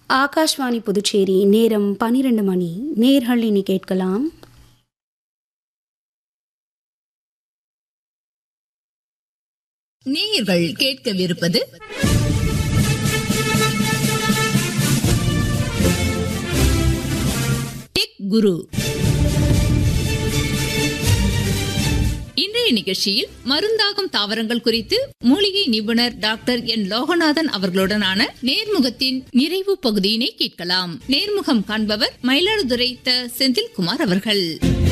ஆகாஷ்வாணி புதுச்சேரி நேரம் பனிரெண்டு மணி நேர்கள் இனி கேட்கலாம் நேயர்கள் கேட்கவிருப்பது டெக் குரு இன்றைய நிகழ்ச்சியில் மருந்தாகும் தாவரங்கள் குறித்து மூலிகை நிபுணர் டாக்டர் என் லோகநாதன் அவர்களுடனான நேர்முகத்தின் நிறைவு பகுதியினை கேட்கலாம் நேர்முகம் காண்பவர் மயிலாடுதுறை த செந்தில்குமார் அவர்கள்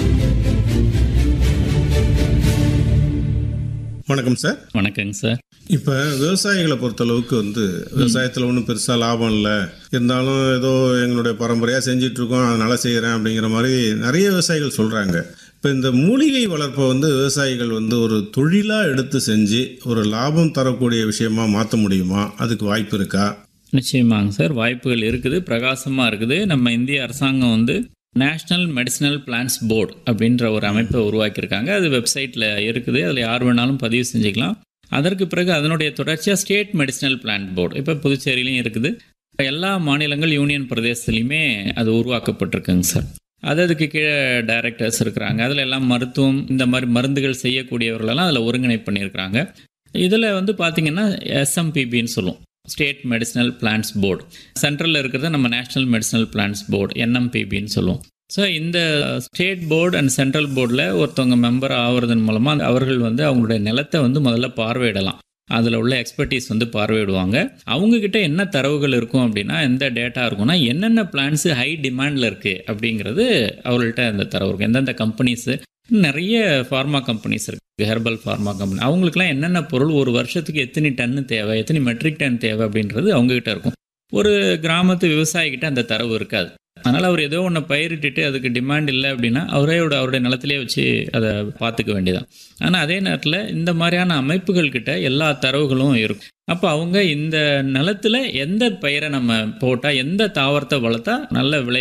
வணக்கம் சார் வணக்கங்க சார் இப்போ விவசாயிகளை பொறுத்தளவுக்கு வந்து விவசாயத்தில் ஒன்றும் பெருசாக லாபம் இல்லை இருந்தாலும் ஏதோ எங்களுடைய பரம்பரையாக செஞ்சுட்டு இருக்கோம் அதனால செய்கிறேன் அப்படிங்கிற மாதிரி நிறைய விவசாயிகள் சொல்கிறாங்க இப்போ இந்த மூலிகை வளர்ப்பை வந்து விவசாயிகள் வந்து ஒரு தொழிலாக எடுத்து செஞ்சு ஒரு லாபம் தரக்கூடிய விஷயமா மாற்ற முடியுமா அதுக்கு வாய்ப்பு இருக்கா நிச்சயமாங்க சார் வாய்ப்புகள் இருக்குது பிரகாசமாக இருக்குது நம்ம இந்திய அரசாங்கம் வந்து நேஷ்னல் மெடிசினல் பிளான்ஸ் போர்டு அப்படின்ற ஒரு அமைப்பை உருவாக்கியிருக்காங்க அது வெப்சைட்டில் இருக்குது அதில் யார் வேணாலும் பதிவு செஞ்சுக்கலாம் அதற்கு பிறகு அதனுடைய தொடர்ச்சியாக ஸ்டேட் மெடிசினல் பிளான்ட் போர்டு இப்போ புதுச்சேரியிலையும் இருக்குது எல்லா மாநிலங்கள் யூனியன் பிரதேசத்துலையுமே அது உருவாக்கப்பட்டிருக்குங்க சார் அது அதுக்கு கீழே டைரக்டர்ஸ் இருக்கிறாங்க அதில் எல்லாம் மருத்துவம் இந்த மாதிரி மருந்துகள் செய்யக்கூடியவர்களெல்லாம் அதில் ஒருங்கிணை பண்ணியிருக்கிறாங்க இதில் வந்து பார்த்திங்கன்னா எஸ்எம்பிபின்னு சொல்லுவோம் ஸ்டேட் மெடிசினல் பிளான்ஸ் போர்டு சென்ட்ரலில் இருக்கிறது நம்ம நேஷ்னல் மெடிசினல் பிளான்ஸ் போர்டு என்எம்பிபின்னு சொல்லுவோம் ஸோ இந்த ஸ்டேட் போர்டு அண்ட் சென்ட்ரல் போர்டில் ஒருத்தவங்க மெம்பர் ஆகிறதன் மூலமாக அவர்கள் வந்து அவங்களுடைய நிலத்தை வந்து முதல்ல பார்வையிடலாம் அதில் உள்ள எக்ஸ்பர்டீஸ் வந்து பார்வையிடுவாங்க அவங்கக்கிட்ட என்ன தரவுகள் இருக்கும் அப்படின்னா எந்த டேட்டா இருக்கும்னா என்னென்ன பிளான்ஸு ஹை டிமாண்டில் இருக்குது அப்படிங்கிறது அவர்கள்ட்ட அந்த தரவு இருக்கும் எந்தெந்த கம்பெனிஸு நிறைய ஃபார்மா கம்பெனிஸ் இருக்குது ஹெர்பல் ஃபார்மா கம்பெனி அவங்களுக்குலாம் என்னென்ன பொருள் ஒரு வருஷத்துக்கு எத்தனை டன்னு தேவை எத்தனை மெட்ரிக் டன் தேவை அப்படின்றது அவங்ககிட்ட இருக்கும் ஒரு கிராமத்து விவசாயிகிட்ட அந்த தரவு இருக்காது அதனால் அவர் ஏதோ ஒன்று பயிரிட்டுட்டு அதுக்கு டிமாண்ட் இல்லை அப்படின்னா அவரோட அவருடைய நிலத்திலே வச்சு அதை பார்த்துக்க வேண்டியதான் ஆனால் அதே நேரத்தில் இந்த மாதிரியான அமைப்புகள் கிட்ட எல்லா தரவுகளும் இருக்கும் அப்போ அவங்க இந்த நிலத்தில் எந்த பயிரை நம்ம போட்டால் எந்த தாவரத்தை வளர்த்தா நல்ல விளை